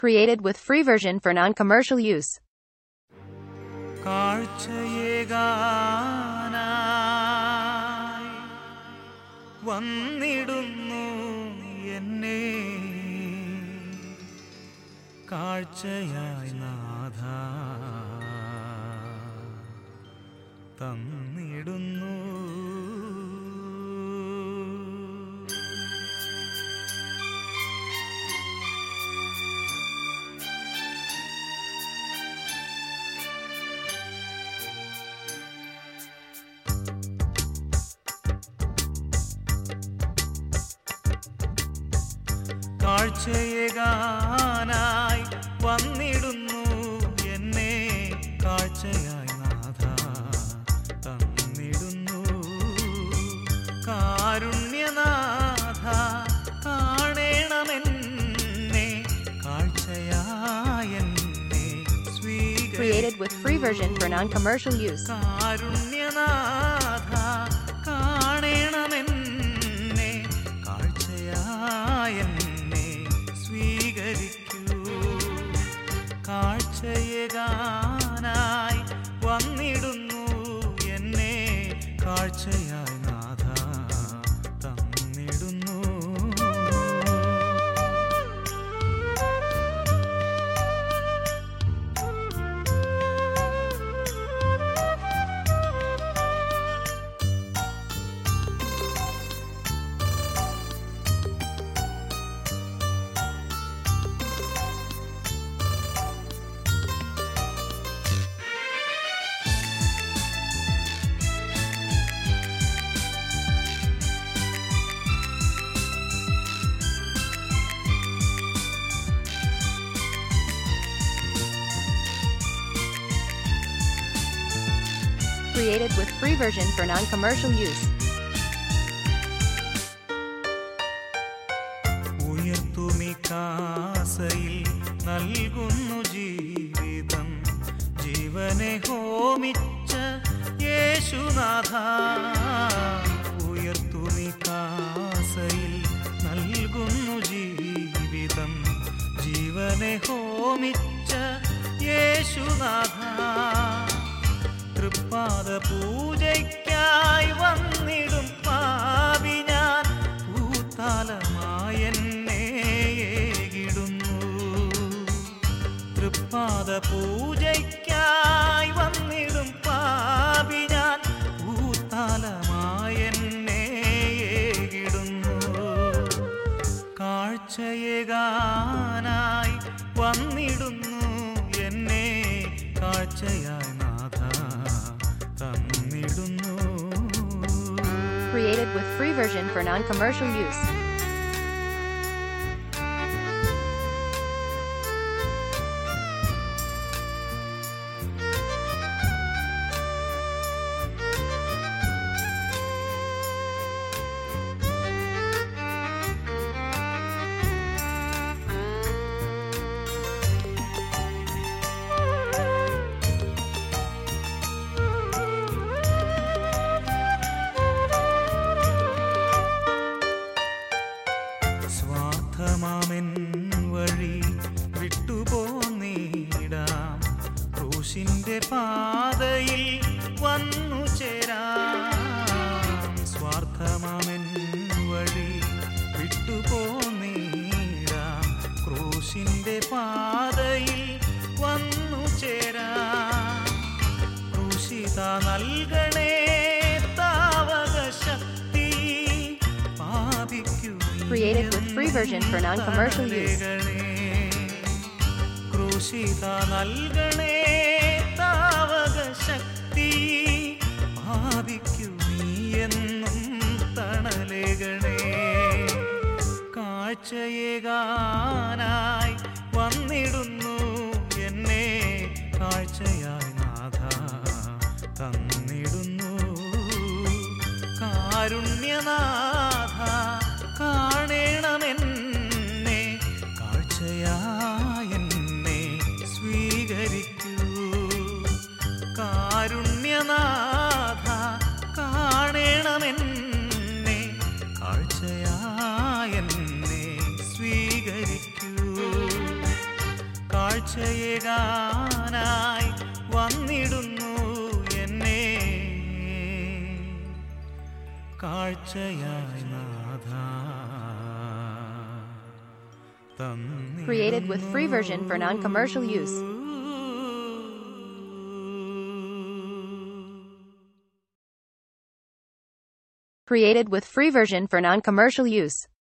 Created with free version for non-commercial use. കാഴ്ചയേകാനായി വന്നിടുന്നു എന്നെ കാഴ്ചയായി നാഥ തന്നിടുന്നു കാഴ്ചയേകാനായി വന്നിടുന്നു എന്നെ കാഴ്ചയായി നാഥ തന്നിടുന്നു കാരുണ്യനാഥ കാണേണമെന്നെ കാഴ്ചയായെന്നെ Created with free version for non-commercial use. കാരുണ്യനാഥ കാണണമെന്നെ കാഴ്ചയായെന്നെ സ്വീകരിക്കൂ കാഴ്ചയേകാനായി വന്നിടുന്നു എന്നെ കാഴ്ചയായി നാഥ തന്നിടുന്നു Created with free version for non-commercial use. ഉയർത്തുമി കാസയിൽ നൽകുന്നു ജീവിതം ജീവനെ ഹോമിച്ച യേശുനാഥ ഉയർത്തുമി കാസയിൽ നൽകുന്നു ജീവിതം ജീവനെ ഹോമിച്ച യേശുനാഥ തൃപ്പാദ പൂജയ്ക്കായി വന്നിടും പാപി ഞാൻ ഭൂതാലമായെന്നെ ഏകിടുന്നു തൃപ്പാദ പൂജയ്ക്കായി വന്നിടും പാപി ഞാൻ ഭൂതാലമായെന്നെ ഏകിടുന്നു കാഴ്ചയേകാനായി വന്നിടുന്നു എന്നെ കാഴ്ചയായി നാഥ തന്നിടുന്നു Created with free version for non-commercial use. സ്വാർത്ഥമാമെൻ വഴി വിട്ടുപോന്നിടാം ക്രൂശിന്റെ പാതയിൽ വന്നു ചേരാം സ്വാർത്ഥമാമെൻ വഴി വിട്ടുപോന്നിടാം ക്രൂശിന്റെ പാതയിൽ വന്നു ചേരാം ക്രൂശിത നൽകണേ താവക ശക്തി പാപിക്കു Created with free version for non-commercial use. ക്രൂശിത നൽകണേ താവക ശക്തി ഭാവിക്കു നീ എന്നും തണലേകണേ കാഴ്ചയേകാനായി വന്നിടുന്നു എന്നെ കാഴ്ചയായി നാഥ തന്നിടുന്നു കാരുണ്യനാഥ കാണേണമെന്നെ കാഴ്ചയായെന്നെ സ്വീകരിക്കൂ കാരുണ്യനാഥ കാണേണമെന്നെ കാഴ്ചയായെന്നെ സ്വീകരിക്കൂ കാഴ്ചയേകാനായി വന്നിടുന്നു എന്നെ കാഴ്ചയായി നാഥ Created with free version for non-commercial use. Created with free version for non-commercial use.